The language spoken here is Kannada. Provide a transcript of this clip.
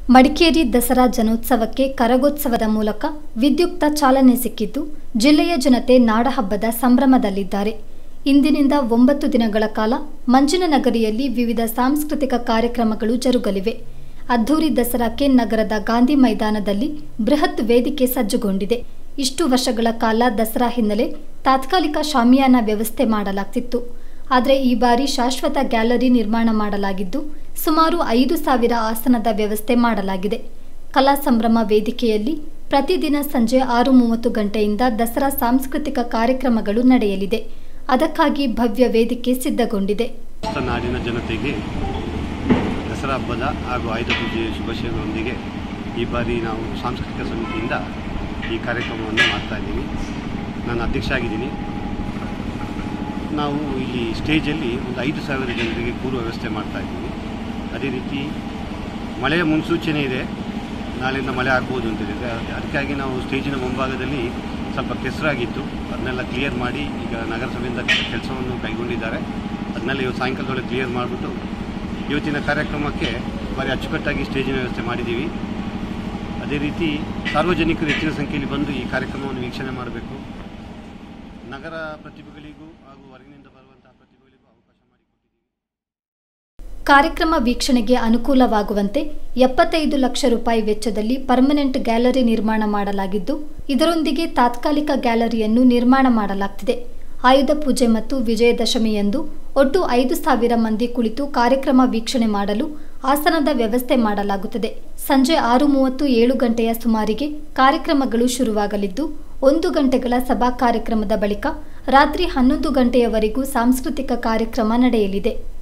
ಮಡಿಕೇರಿ ದಸರಾ ಜನೋತ್ಸವಕ್ಕೆ ಕರಗೋತ್ಸವದ ಮೂಲಕ ವಿದ್ಯುಕ್ತ ಚಾಲನೆ ಸಿಕ್ಕಿದ್ದು ಜಿಲ್ಲೆಯ ಜನತೆ ನಾಡಹಬ್ಬದ ಸಂಭ್ರಮದಲ್ಲಿದ್ದಾರೆ ಇಂದಿನಿಂದ ಒಂಬತ್ತು ದಿನಗಳ ಕಾಲ ಮಂಜಿನನಗರಿಯಲ್ಲಿ ವಿವಿಧ ಸಾಂಸ್ಕೃತಿಕ ಕಾರ್ಯಕ್ರಮಗಳು ಜರುಗಲಿವೆ ಅದ್ಧೂರಿ ದಸರಾಕ್ಕೆ ನಗರದ ಗಾಂಧಿ ಮೈದಾನದಲ್ಲಿ ಬೃಹತ್ ವೇದಿಕೆ ಸಜ್ಜುಗೊಂಡಿದೆ ಇಷ್ಟು ವರ್ಷಗಳ ಕಾಲ ದಸರಾ ಹಿನ್ನೆಲೆ ತಾತ್ಕಾಲಿಕ ಶಾಮಿಯಾನ ವ್ಯವಸ್ಥೆ ಮಾಡಲಾಗ್ತಿತ್ತು ಆದರೆ ಈ ಬಾರಿ ಶಾಶ್ವತ ಗ್ಯಾಲರಿ ನಿರ್ಮಾಣ ಮಾಡಲಾಗಿದ್ದು ಸುಮಾರು ಐದು ಸಾವಿರ ಆಸನದ ವ್ಯವಸ್ಥೆ ಮಾಡಲಾಗಿದೆ ಕಲಾ ಸಂಭ್ರಮ ವೇದಿಕೆಯಲ್ಲಿ ಪ್ರತಿದಿನ ಸಂಜೆ ಆರು ಮೂವತ್ತು ಗಂಟೆಯಿಂದ ದಸರಾ ಸಾಂಸ್ಕೃತಿಕ ಕಾರ್ಯಕ್ರಮಗಳು ನಡೆಯಲಿದೆ ಅದಕ್ಕಾಗಿ ಭವ್ಯ ವೇದಿಕೆ ಸಿದ್ಧಗೊಂಡಿದೆ ಸಮಸ್ತ ನಾಡಿನ ಜನತೆಗೆ ದಸರಾ ಹಬ್ಬದ ಹಾಗೂ ಆಯುಧ ಪೂಜೆಯ ಶುಭಾಶಯಗಳೊಂದಿಗೆ ಈ ಬಾರಿ ನಾವು ಸಾಂಸ್ಕೃತಿಕ ಸಮಿತಿಯಿಂದ ಈ ಕಾರ್ಯಕ್ರಮವನ್ನು ಮಾಡ್ತಾ ಇದ್ದೀವಿ ನಾನು ಅಧ್ಯಕ್ಷ ಆಗಿದ್ದೀನಿ ನಾವು ಇಲ್ಲಿ ಸ್ಟೇಜಲ್ಲಿ ಒಂದು ಐದು ಸಾವಿರ ಜನರಿಗೆ ಕೂರುವ ವ್ಯವಸ್ಥೆ ಮಾಡ್ತಾ ಇದ್ದೀವಿ ಅದೇ ರೀತಿ ಮಳೆಯ ಮುನ್ಸೂಚನೆ ಇದೆ ನಾಳೆಯಿಂದ ಮಳೆ ಆಗ್ಬೋದು ಅಂತಿದೆ ಅದ್- ಅದಕ್ಕಾಗಿ ನಾವು ಸ್ಟೇಜಿನ ಮುಂಭಾಗದಲ್ಲಿ ಸ್ವಲ್ಪ ಕೆಸರಾಗಿತ್ತು ಅದನ್ನೆಲ್ಲ ಕ್ಲಿಯರ್ ಮಾಡಿ ಈಗ ನಗರಸಭೆಯಿಂದ ಕೆಲಸವನ್ನು ಕೈಗೊಂಡಿದ್ದಾರೆ ಅದನ್ನೆಲ್ಲ ಇವತ್ತು ಸಾಯಂಕಾಲದೊಳಗೆ ಕ್ಲಿಯರ್ ಮಾಡಿಬಿಟ್ಟು ಇವತ್ತಿನ ಕಾರ್ಯಕ್ರಮಕ್ಕೆ ಭಾರಿ ಅಚ್ಚುಕಟ್ಟಾಗಿ ಸ್ಟೇಜಿನ ವ್ಯವಸ್ಥೆ ಮಾಡಿದ್ದೀವಿ ಅದೇ ರೀತಿ ಸಾರ್ವಜನಿಕರು ಹೆಚ್ಚಿನ ಸಂಖ್ಯೆಯಲ್ಲಿ ಬಂದು ಈ ಕಾರ್ಯಕ್ರಮವನ್ನು ವೀಕ್ಷಣೆ ಮಾಡಬೇಕು ನಗರ ಪ್ರತಿಭೆಗಳಿಗೂ ಹಾಗೂ ಹೊರಗಿನಿಂದ ಬರುವಂತಹ ಪ್ರತಿಭೆಗಳಿಗೂ ಅವಕಾಶ ಮಾಡಿಕೊಟ್ಟಿದ್ದೀವಿ ಕಾರ್ಯಕ್ರಮ ವೀಕ್ಷಣೆಗೆ ಅನುಕೂಲವಾಗುವಂತೆ ಎಪ್ಪತ್ತೈದು ಲಕ್ಷ ರೂಪಾಯಿ ವೆಚ್ಚದಲ್ಲಿ ಪರ್ಮನೆಂಟ್ ಗ್ಯಾಲರಿ ನಿರ್ಮಾಣ ಮಾಡಲಾಗಿದ್ದು ಇದರೊಂದಿಗೆ ತಾತ್ಕಾಲಿಕ ಗ್ಯಾಲರಿಯನ್ನು ನಿರ್ಮಾಣ ಮಾಡಲಾಗ್ತಿದೆ ಆಯುಧ ಪೂಜೆ ಮತ್ತು ವಿಜಯದಶಮಿಯಂದು ಒಟ್ಟು ಐದು ಸಾವಿರ ಮಂದಿ ಕುಳಿತು ಕಾರ್ಯಕ್ರಮ ವೀಕ್ಷಣೆ ಮಾಡಲು ಆಸನದ ವ್ಯವಸ್ಥೆ ಮಾಡಲಾಗುತ್ತದೆ ಸಂಜೆ ಆರು ಮೂವತ್ತು ಏಳು ಗಂಟೆಯ ಸುಮಾರಿಗೆ ಕಾರ್ಯಕ್ರಮಗಳು ಶುರುವಾಗಲಿದ್ದು ಒಂದು ಗಂಟೆಗಳ ಸಭಾ ಕಾರ್ಯಕ್ರಮದ ಬಳಿಕ ರಾತ್ರಿ ಹನ್ನೊಂದು ಗಂಟೆಯವರೆಗೂ ಸಾಂಸ್ಕೃತಿಕ ಕಾರ್ಯಕ್ರಮ ನಡೆಯಲಿದೆ